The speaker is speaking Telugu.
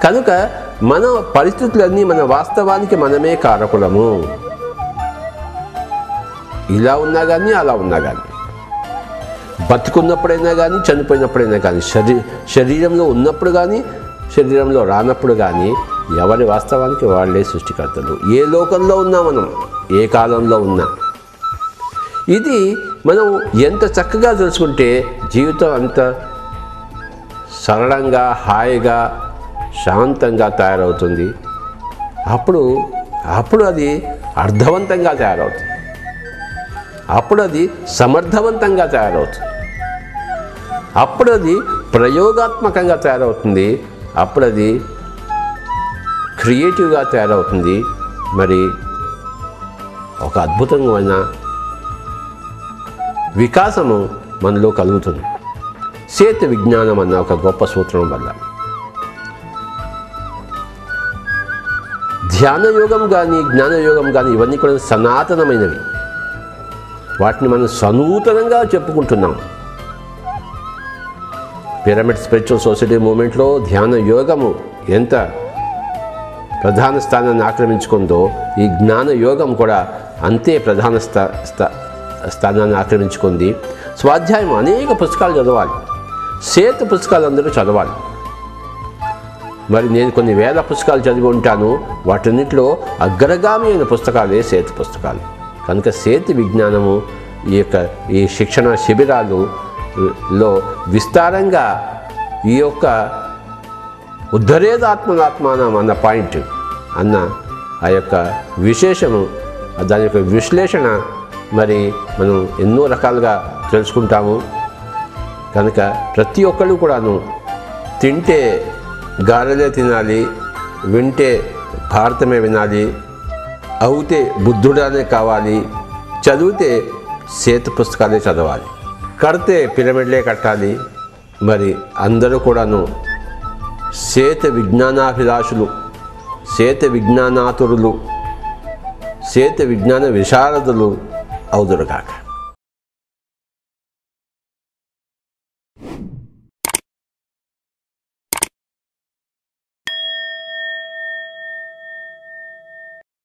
కనుక మన పరిస్థితులన్నీ మన వాస్తవానికి మనమే కారకులము ఇలా ఉన్నా కానీ అలా ఉన్నా కానీ బతుకున్నప్పుడైనా కానీ చనిపోయినప్పుడైనా కానీ శరీ శరీరంలో ఉన్నప్పుడు కానీ శరీరంలో రానప్పుడు కానీ ఎవరి వాస్తవానికి వాళ్ళే సృష్టికర్తలు ఏ లోకంలో ఉన్నా మనం ఏ కాలంలో ఉన్నా ఇది మనం ఎంత చక్కగా తెలుసుకుంటే జీవితం అంత సరళంగా హాయిగా శాంతంగా తయారవుతుంది అప్పుడు అప్పుడు అది అర్థవంతంగా తయారవుతుంది అప్పుడు అది సమర్థవంతంగా తయారవుతుంది అప్పుడు అది ప్రయోగాత్మకంగా తయారవుతుంది అప్పుడు అది క్రియేటివ్గా తయారవుతుంది మరి ఒక అద్భుతమైన వికాసము మనలో కలుగుతుంది సేతు విజ్ఞానం అన్న ఒక గొప్ప సూత్రం వల్ల ధ్యాన యోగం కానీ జ్ఞానయోగం కానీ ఇవన్నీ కూడా సనాతనమైనవి వాటిని మనం సనూతనంగా చెప్పుకుంటున్నాం పిరమిడ్ స్పిరిచువల్ సొసైటీ మూమెంట్లో ధ్యాన యోగము ఎంత ప్రధాన స్థానాన్ని ఆక్రమించుకుందో ఈ జ్ఞాన యోగం కూడా అంతే ప్రధాన స్థా స్థా స్థానాన్ని ఆక్రమించుకుంది స్వాధ్యాయం అనేక పుస్తకాలు చదవాలి సేత పుస్తకాలు అందరూ చదవాలి మరి నేను కొన్ని వేల పుస్తకాలు చదివి ఉంటాను వాటన్నిటిలో అగ్రగామి అయిన పుస్తకాలే సేతు పుస్తకాలు కనుక సేతు విజ్ఞానము ఈ యొక్క ఈ శిక్షణ శిబిరాలు లో విస్తారంగా ఈ యొక్క ఉద్ధరేదాత్మనాత్మానం అన్న పాయింట్ అన్న ఆ యొక్క విశేషము దాని యొక్క విశ్లేషణ మరి మనం ఎన్నో రకాలుగా తెలుసుకుంటాము కనుక ప్రతి ఒక్కళ్ళు కూడాను తింటే గారెలే తినాలి వింటే భారతమే వినాలి అవుతే బుద్ధుడానే కావాలి చదివితే సేతు పుస్తకాలే చదవాలి కడితే పిరమిడ్లే కట్టాలి మరి అందరూ కూడాను సేత విజ్ఞానాభిలాషులు సేత విజ్ఞానాతురులు సేత విజ్ఞాన విశారదులు అవుదురుగాక